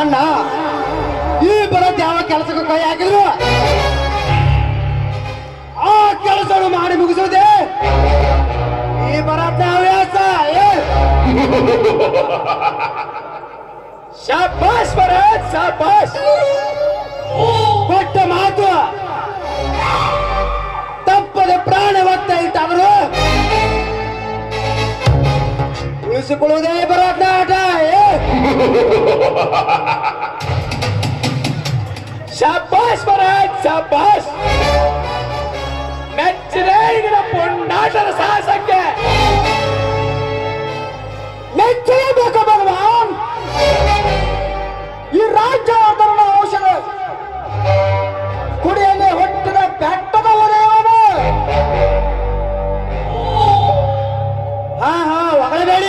ಅಣ್ಣ ಈ ಬರತ್ ಯಾವ ಕೆಲಸಕ್ಕೂ ಕೈ ಹಾಕಿದ್ರು ಆ ಕೆಲಸವನ್ನು ಮಾಡಿ ಮುಗಿಸುವುದೇ ಈ ಬರತ್ ಹವ್ಯಾಸ ಏ ಶಾಬಾಷ್ ಭರತ್ ಶಾಬಾಷ್ ಕೊಟ್ಟ ಮಾತು ತಪ್ಪದೆ ಪ್ರಾಣ ಒತ್ತ ಇಟ್ಟಾದ್ರು ಉಳಿಸಿಕೊಳ್ಳುವುದೇ ಭರತ್ ನಾಟ ಏ ಶಾಬಾಷ್ ಭರತ್ ಶಾಬಾಷ್ ಮೆಚ್ಚಿದೆ ಇದರ ಪುಂಡಾಟದ ಸಾಹಸಕ್ಕೆ ಮೆಚ್ಚಲೇಬೇಕು ಭಗವಾನ್ ಈ ರಾಜ್ಯ ಅದರ ಔಷಧ ಕುಡಿಯಲು ಹೊಟ್ಟಿದ ಬೆಟ್ಟದ ಒಡೆಯವನು ಹಾ ಹಾ ಹೊಗಳಬೇಡಿ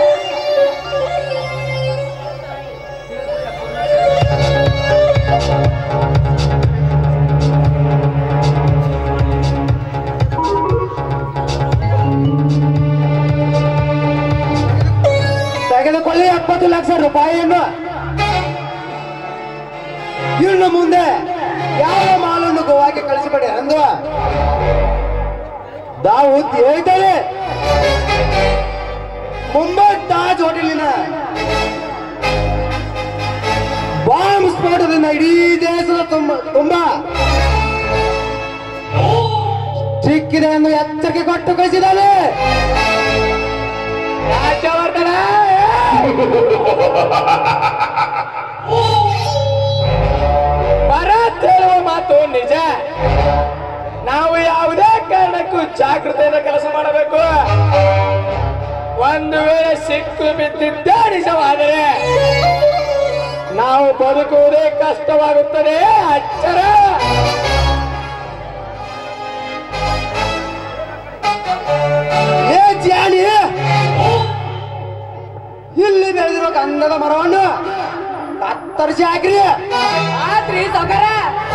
ತೆಗೆದುಕೊಳ್ಳಿ ಎಪ್ಪತ್ತು ಲಕ್ಷ ರೂಪಾಯಿಯನ್ನು ಇನ್ನು ಮುಂದೆ ಯಾವ ಮಾಲನ್ನು ಗೋವಾಗೆ ಕಳಿಸಿಕೊಡಿ ಅಂದು ದಾವೂದ್ ಹೇಳ್ತಾರೆ ಮುಂಬೈ ತಾಜ್ ಹೋಟೆಲಿನ ಬಾಂಬ್ ಸ್ಫೋಟದಿಂದ ಇಡೀ ದೇಶದ ತುಂಬ ತುಂಬ ಸಿಕ್ಕಿದೆ ಎಂದು ಎಚ್ಚರಿಕೆ ಕೊಟ್ಟು ಕಳಿಸಿದ್ದಾನೆ ರಾಜ್ಯವರ್ಧನ ಭರತ್ ಹೇಳುವ ಮಾತು ನಿಜ ನಾವು ಯಾವುದೇ ಕಾರಣಕ್ಕೂ ಜಾಗೃತೆಯಿಂದ ಕೆಲಸ ಮಾಡಬೇಕು ಒಂದು ವೇಳೆ ಸಿಕ್ಕು ಬಿದ್ದಿದ್ದೇ ನಿಜವಾದರೆ ನಾವು ಬದುಕುವುದೇ ಕಷ್ಟವಾಗುತ್ತದೆ ಅಚ್ಚರ ಏ ಜಾನಿ ಇಲ್ಲಿ ಬೆಳೆದಿರೋ ಗಂಧದ ಮರವನ್ನು ಕತ್ತರಿಸಿ ಹಾಕ್ರಿ ಆತ್ರಿ ಸೌಕರ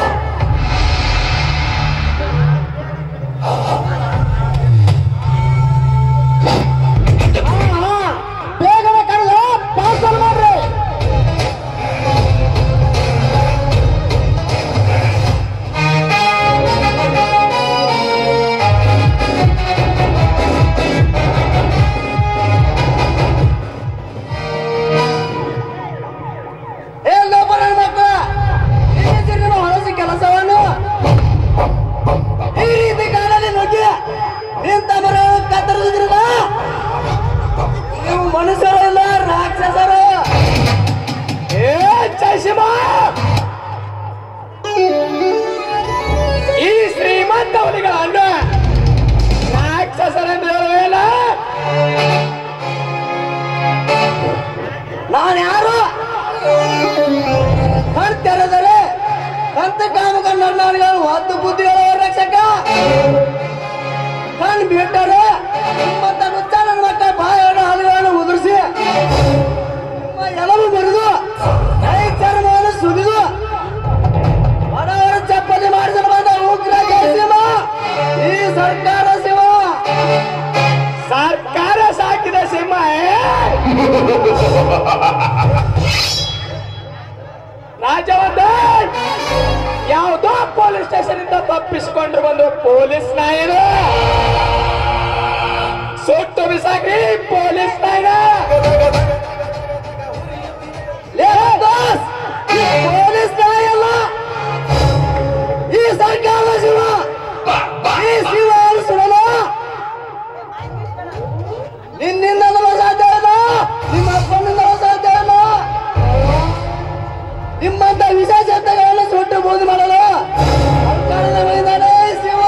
ಬೇಗನೆ ಕರೆದು ಪಾರ್ಸಲ್ ಮಾಡ್ರಿ ಏ ಲೋಪರ ಮಕ್ಕಳ ನಿಲ್ಲಿಸಿರಿ ನಿಮ್ಮ ಹೊಲಸಿ ಕೆಲಸವನ್ನು ಈ ರೀತಿ ಕಾಲದಲ್ಲಿ ನುಗ್ಗಿ ನಿಂತ ಮರ ಕತ್ತರಿಸಿದ್ರಲ್ಲ ನೀವು ಮನುಷ್ಯರಲ್ಲ ರಾಕ್ಷಸರು ಏ ಚಶಮ ಈ ಶ್ರೀಮಂತ ಹುಲಿಗಳನ್ನು ರಾಕ್ಷಸರೆಂದು ಹೇಳುವೇನ ನಾನು ಯಾರು ಕಣ್ತೆರೆದರೆ ಅಂತ ಕಾಮಕಣ್ಣಗಳು ಒಂದು ಬುದ್ಧಿಗಳ ರಕ್ಷಕ ಕಣ್ ಬಿಟ್ಟರೆ ನಿಮ್ಮಂತ ನುಚ್ಚ ನನ್ನ ಮಕ್ಕಳ ಬಾಯನ್ನು ಹಲುಗಳನ್ನು ಉದುರಿಸಿ ನಿಮ್ಮ ಎಲವು ಮುರಿದು ಕೈ ಚರ್ಮವನ್ನು ಸುಲಿದು ಬಡವರ ಚಪ್ಪಲಿ ಮಾಡಿಸಲು ಬಂದ ಉಗ್ರ ಸಿಂಹ ಈ ಸರ್ಕಾರ ಸಿಂಹ ಸರ್ಕಾರ ಸಾಕಿದ ಸಿಂಹ ರಾಜವರ್ಧನ್ ಯಾವುದೋ ಪೊಲೀಸ್ ಸ್ಟೇಷನ್ ಇಂದ ತಪ್ಪಿಸಿಕೊಂಡು ಬಂದು ಪೊಲೀಸ್ ನಾಯರು ಸುಟ್ಟು ಬಿಸಾಕ್ರಿ ಪೊಲೀಸ್ ನಾಯನ ಲೇ ದಾಸ್, ಈ ಪೊಲೀಸ್ ನಾಯ ಅಲ್ಲ ಈ ಸರ್ಕಾರದ ಶಿವ ಈ ಶಿವ ಸುಡಲು ನಿನ್ನಿಂದಲೂ ಸಾಧ್ಯ ಇಲ್ಲ ನಿಮ್ಮ ಅಪ್ಪನಿಂದಲೂ ಸಾಧ್ಯ ಇಲ್ಲ ನಿಮ್ಮಂತ ವಿಶೇಷತೆಗಳನ್ನು ಸುಟ್ಟು ಬೂದು ಮಾಡಲು ಸರ್ಕಾರದ ಮೈದಾನ ಶಿವ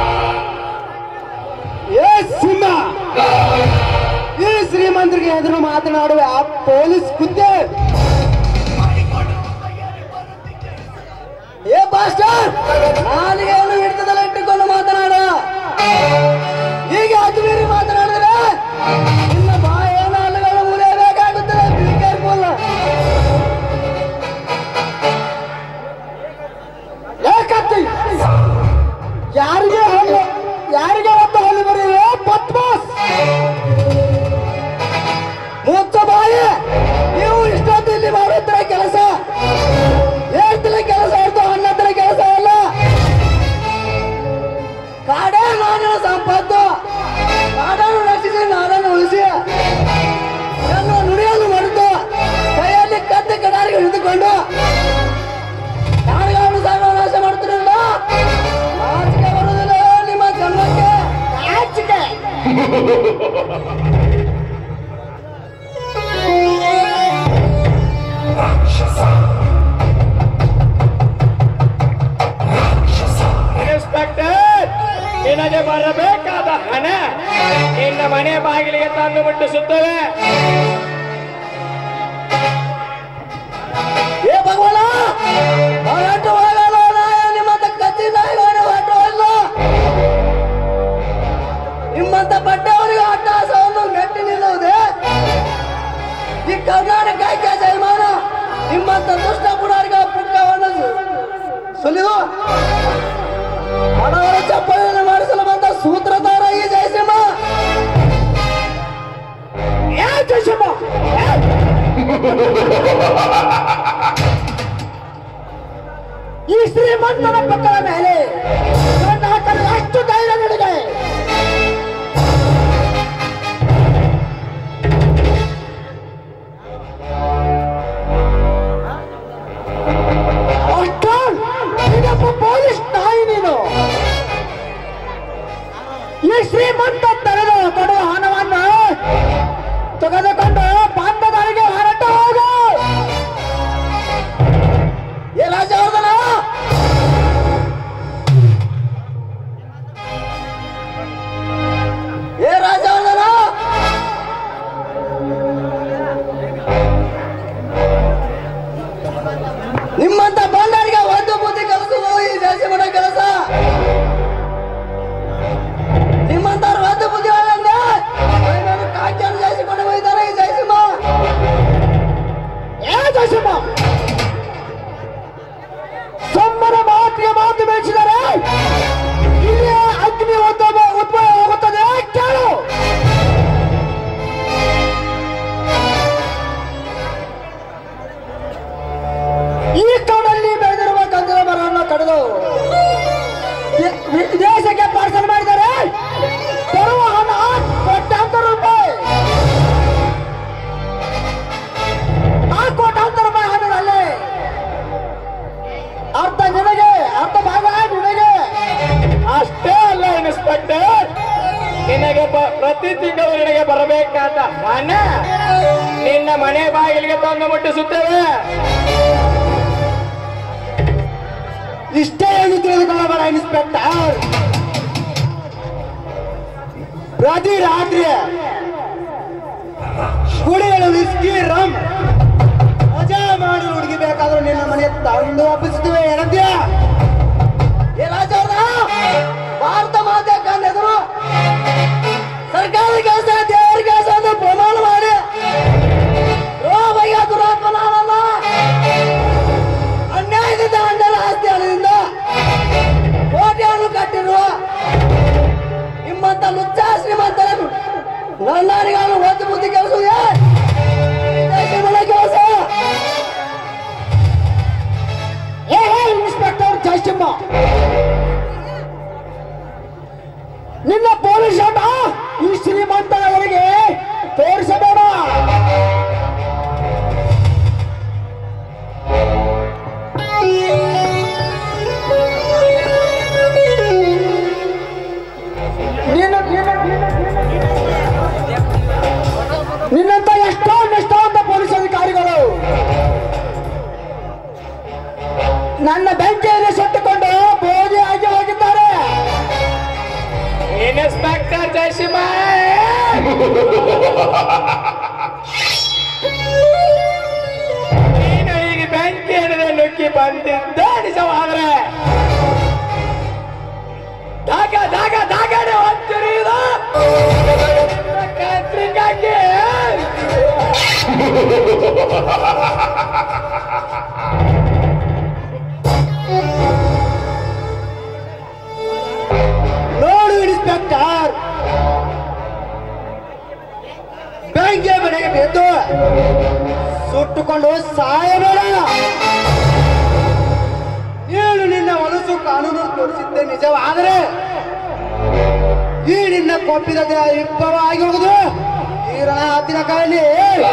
ಏ ಸಿಂಹ ಈ ಶ್ರೀಮಂತರಿಗೆ ಎದುರು ಮಾತನಾಡುವ ಆ ಪೊಲೀಸ್ ಕುದ್ದೆ ಏ ಮಾಸ್ಟರ್ ನಾಲಿಗೆಯನ್ನು ಹಿಡಿತದಲ್ಲಿ ಇಟ್ಟುಕೊಂಡು ಮಾತನಾಡ ಹೀಗೆ ಅಜ್ಮೀರಿ ಮಾತನಾಡಿದ್ರೆ ನಿನ್ನ ಬಾಯನ್ನು ಹಲ್ಲುಗಳು ಮುರಿಯಬೇಕಾಗುತ್ತದೆ ಬಿ ಕೇರ್ಫುಲ್ ಯಾಕತ್ತಿ ಯಾರಿಗೆ ಹಲ್ಲು ಯಾರಿಗೆ ಒಂದು ಹಲ್ಲು ಬರೀವೆ ಪದ್ಮಾಸ್ ಮುಚ್ಚ ಬಾಯಿ ನೀವು ಮುಟ್ಟಿಸುತ್ತವೆ ಏ ಭಗವಾನ ಹೊರಟು ಹೋಗಲ್ಲ ನಾಯ ನಿಮ್ಮಂತ ಕತ್ತಿ ನಾಯಿಗಳು ಹೊರಟು ಹೋಗಲ್ಲ ನಿಮ್ಮಂತ ಬಟ್ಟೆಯವರಿಗೆ ಅಟ್ಟಹಾಸವನ್ನು ಮೆಟ್ಟಿ ನಿಲ್ಲುವುದೇ ಈ ಕರ್ನಾಟಕ ಐಕ್ಯ ಜಯಮಾನ ನಿಮ್ಮಂತ ದುಷ್ಟ ಪುಡಾರಿಗಳ ಪುಕ್ಕವನ್ನು ಸುಲಿದು ಹಣವರ ಚಪ್ಪಲಿಯನ್ನು ಮಾಡಿಸಲು ಬಂದ ಸೂತ್ರಧಾರ ಈ ಜಯಸಿಂಹ ಏ ಜಯಸಿಂಹ ಏ ಈ ಶ್ರೀಮಂತನ ಪಕ್ಕದ ಮೇಲೆ ನನ್ನ ಹಾಕಲು ಎಷ್ಟು ಧೈರ್ಯ ನಿನಗೆ ಅಷ್ಟೊಂದ್ ನೀನೊಬ್ಬ ಪೊಲೀಸ್ ನಾಯಿ ನೀನು ಈ ಶ್ರೀಮಂತ ತಡೆದು ಕೊಡುವ ಹಣವನ್ನು ತೆಗೆದುಕೊಂಡು ಬಾಂಧವರಿಗೆ ಹೊರಟು ಹೋಗು ಏ ರಾಜವರ್ಧನ ಏ ರಾಜವರ್ಧನ ನಿಮ್ಮಂತ ಬಂಡರಿಗೆ ಒಂದು ಬುದ್ಧಿ ಕಲಿಸುವುದು ಈ ಜಯಸಿಂಹನ ಕೆಲಸ ನಿಮ್ಮಂತ ಒಂದು ಬುದ್ಧಿ ಒಳಗೆ ಕಾಕ್ಯನ್ನು ಜಯಿಸಿಕೊಂಡು ಹೋಗಿದ್ದಾರೆ ಈ ಜಯಸಿಂಹ ಏ ಜಯಸಿಂಹ ಸೊಮ್ಮನ ಮಾತಿಗೆ ಮಾತು ಬೆಳೆಸಿದರೆ ಇಲ್ಲಿಯೇ ಅಗ್ನಿ ಉದ್ಭವ ಉದ್ಭವ ಆಗುತ್ತದೆ ಕೇಳು ಈ ಕಾಡಲ್ಲಿ ಬೆಳೆದಿರುವ ಗಂಧದ ಮರವನ್ನು ಕಡಿದು ವಿ- ವಿ- ವಿದೇಶಕ್ಕೆ ಪಾರ್ಸಲ್ ಮಾಡಿದ್ದಾರೆ ಬರುವ ಹಣ ಕೋಟ್ಯಾಂತರ ರೂಪಾಯಿ ಆ ಕೋಟ್ಯಾಂತರ ರೂಪಾಯಿ ಹಣದಲ್ಲಿ ಅರ್ಧ ನಿನಗೆ ಅರ್ಧ ಭಾಗ ನಿನಗೆ ಅಷ್ಟೇ ಅಲ್ಲ ಇನ್ಸ್ಪೆಕ್ಟರ್ ನಿನಗೆ ಬ- ಪ್ರತಿ ತಿಂಗಳು ನಿನಗೆ ಬರಬೇಕಾದ ಹಣ ನಿನ್ನ ಮನೆ ಬಾಗಿಲಿಗೆ ತಂದು ಮುಟ್ಟಿಸುತ್ತೇವೆ ಇಷ್ಟೇ ಹೇಳಿ ತಿಳಿದುಕೊಳ್ಳಬೇಡ ಇನ್ಸ್ಪೆಕ್ಟರ್ ಪ್ರತಿ ರಾತ್ರಿ ಕುಡಿಯಲು ವಿಸ್ಕಿ ರಮ್ ಮಜಾ ಮಾಡಿ ಹುಡುಗಿ ಬೇಕಾದ್ರೂ ನಿನ್ನ ಮನೆ ತಂದು ಒಪ್ಪಿಸುತ್ತೇವೆ ಏನಂತೀಯ ಏ ರಾಜವ್ರ ಭಾರತ ಮಾತೆ ಕಂಡೆದ್ರು ಸರ್ಕಾರದ ಕೆಲಸ ದೇವರ ಕೆಲಸ ಅಂತ ಪ್ರಮಾಣ ಮಾಡಿ ರೋಮಯ್ಯ ದುರಾತ್ಮ ನಾನಲ್ಲ ಅನ್ಯಾಯದಿಂದ ಅಣ್ಣನ ಆಸ್ತಿ ಹಣದಿಂದ ಕೋಟೆಯನ್ನು ಕಟ್ಟಿರುವ ನಿಮ್ಮಂತ ಲುಚ್ಚ ಶ್ರೀಮಂತರನ್ನು ನನ್ನಾರಿಗಾನು ಒಂದು ಬುದ್ಧಿ ಕೆಲಸ ಕೆಲಸ ಏ ಹೇ ಇನ್ಸ್ಪೆಕ್ಟರ್ ಜಯಸಿಂಹ ನಿನ್ನ ಪೊಲೀಸ್ ಆಟ ಈ ಶ್ರೀಮಂತರವರಿಗೆ ತೋರಿಸಬೇಡ ನೀನು ನಿನ್ನಂತ ಎಷ್ಟೋ ನಿಷ್ಠಾವಂತ ಪೊಲೀಸ್ ಅಧಿಕಾರಿಗಳು ನನ್ನ ಬೆಂಕಿಯಲ್ಲಿ ಸುಟ್ಟುಕೊಂಡು ಬೋಧಿ ಆಗಿ ಹೋಗಿದ್ದಾರೆ ಇನ್ಸ್ಪೆಕ್ಟರ್ ಜಯಸಿಂಹ ನೀನು ಈಗ ಬೆಂಕಿ ಹಿಡಿದು ನುಗ್ಗಿ ಬಂದಿದ್ದ ನಿಜವಾದ್ರೆ ದಾಗ ದಾಗ ದಾಗಡೆ ಹೊತ್ತಿರಿಯುವುದು ಕತ್ರಿಕಾಕಿ ನೋಡು ಇನ್ಸ್ಪೆಕ್ಟರ್ ಬೆಂಕಿಯ ಮನೆಗೆ ಬಿದ್ದು ಸುಟ್ಟುಕೊಂಡು ಸಾಯಬೇಡ ನೀನು ನಿನ್ನ ಹೊಲಸು ಕಾನೂನು ತೋರಿಸಿದ್ದೆ ನಿಜವಾದರೆ ಈ ನಿನ್ನ ಕೊಪ್ಪಿದ ದೇಹ ಇಬ್ಬವ ಆಗಿ ಹೋಗುದು ಈ ರಣ ಹತ್ತಿನ ಕಾಯಲ್ಲಿ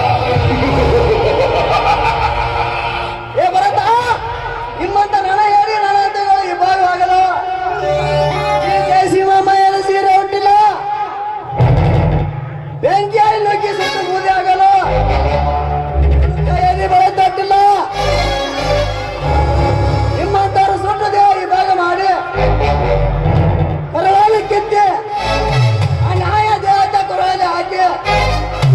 ಏ ಭರತ ನಿಮ್ಮಂತ ನನ ಹೇಳಿ ನನ ಇಬ್ಬಾಗವಾಗಲು ಈ ಜಯಸಿಂಹ ಮೈಯಲ್ಲ ಸೀರೆ ಹುಟ್ಟಿಲ್ಲ ಬೆಂಕಿಯಲ್ಲಿ ನುಗ್ಗಿ ಸುಟ್ಟು ಬೂದಿ ಆಗಲು ಕೈಯಲ್ಲಿ ಬಳೆ ತಟ್ಟಿಲ್ಲ ನಿಮ್ಮಂತವರು ಸುಟ್ಟು ದೇಹ ವಿಭಾಗ ಮಾಡಿ ಕರಳಲ್ಲಿ ಕಿತ್ತಿ ಆ ನ್ಯಾಯ ದೇವತೆ ಕೊರಳಲ್ಲಿ ಹಾಕಿ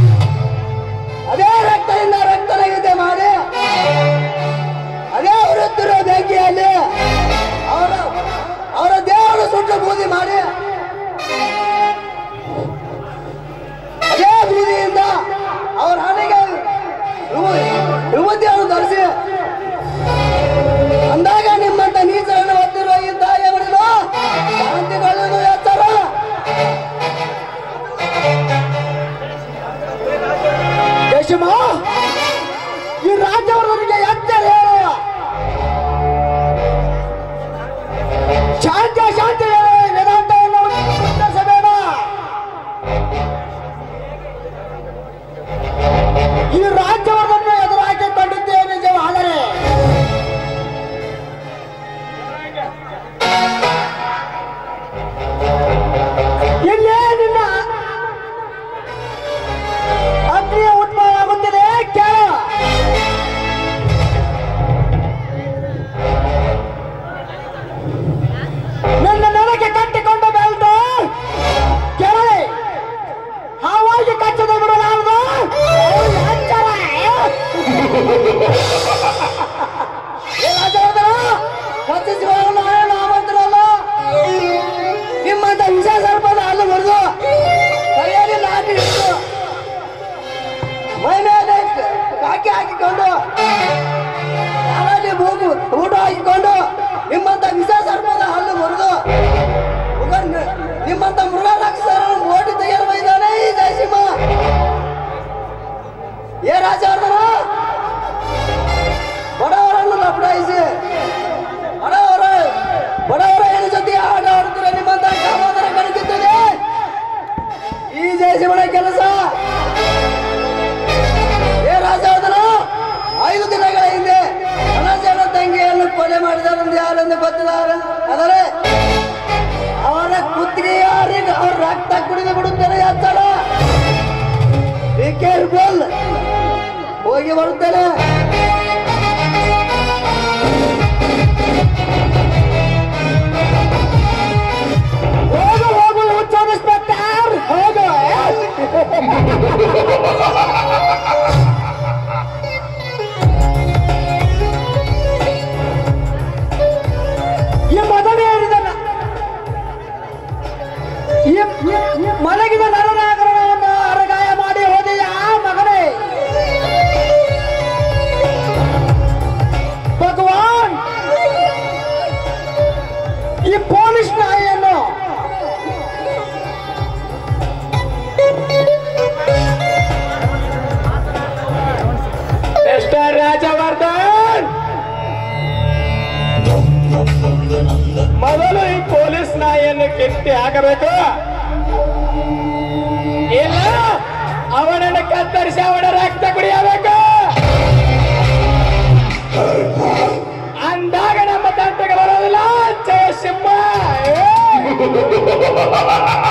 ಊಟ ಹಾಕಿಕೊಂಡು ನಿಮ್ಮಂತ ವಿಷ ಸರ್ಪದ ಹಲ್ಲು ಮುರಿದು ಉಗನ್- ನಿಮ್ಮಂತ ಮೃಗ ರಾಕ್ಷಸರನ್ನು ಓಟಿ ತೆಗೆಯಲು ಬೈದಾನೆ ಈ ಜಯಸಿಂಹ ಏ ರಾಜವರ್ಧನ ಬಡವರನ್ನು ಲಪಡಾಯಿಸಿ ಬಡವರ ಬಡವರ ಹೆಣ್ಣು ಜೊತೆ ಆಟ ಆಡುತ್ತಾರೆ ನಿಮ್ಮಂತ ಕಾಮಾಂತರ ಕಣಕಿತ್ತದೆ ಈ ಜಯಸಿಂಹನ ಕೆಲಸ ಏ ರಾಜವರ್ಧನ ಐದು ದಿನಗಳ ಹಿಂದೆ ಅನಜನ ತಂಗಿಯನ್ನು ಕೊಲೆ ಮಾಡಿದರೆಂದು ಯಾರೆಂದು ಗೊತ್ತಿಲ್ಲ ಆದರೆ ಅವರ ಕುತ್ತಿಗೆ ಯಾರಿಗೆ ಅವ್ರ ರಕ್ತ ಕುಡಿದು ಬಿಡುತ್ತೇನೆ ಎಚ್ಚರ ಬಿ ಕೇರ್ಫುಲ್ ಹೋಗಿ ಬರುತ್ತೇನೆ ಹೋಗು ಹೋಗು ಹುಚ್ಚ ಇನ್ಸ್ಪೆಕ್ಟರ್ ಹೋಗು ಈ ಮಗನೇ ಹೇಳಿದಲ್ಲ ಈ ಈ ಮಲಗಿದ ನರನಾಗರವನ್ನು ಅರಗಾಯ ಮಾಡಿ ಹೋದೆಯ ಮಗನೇ ಭಗವಾನ್ ಈ ಪೊಲೀಸ್ ನಾಯಿಯನ್ನು ಮಿಸ್ಟರ್ ರಾಜವರ್ಧನ್ ಮೊದಲು ಈ ಪೊಲೀಸ್ ನಾಯಿಯನ್ನು ಕಿತ್ತಿ ಹಾಕಬೇಕು ಇಲ್ಲ ಅವನನ್ನು ಕತ್ತರಿಸಿ ಅವನ ರಕ್ತ ಕುಡಿಯಬೇಕು ಅಂದಾಗ ನಮ್ಮ ತಂಟೆಗೆ ಬರೋದಿಲ್ಲ ಜಯಸಿಂಹ ಏ!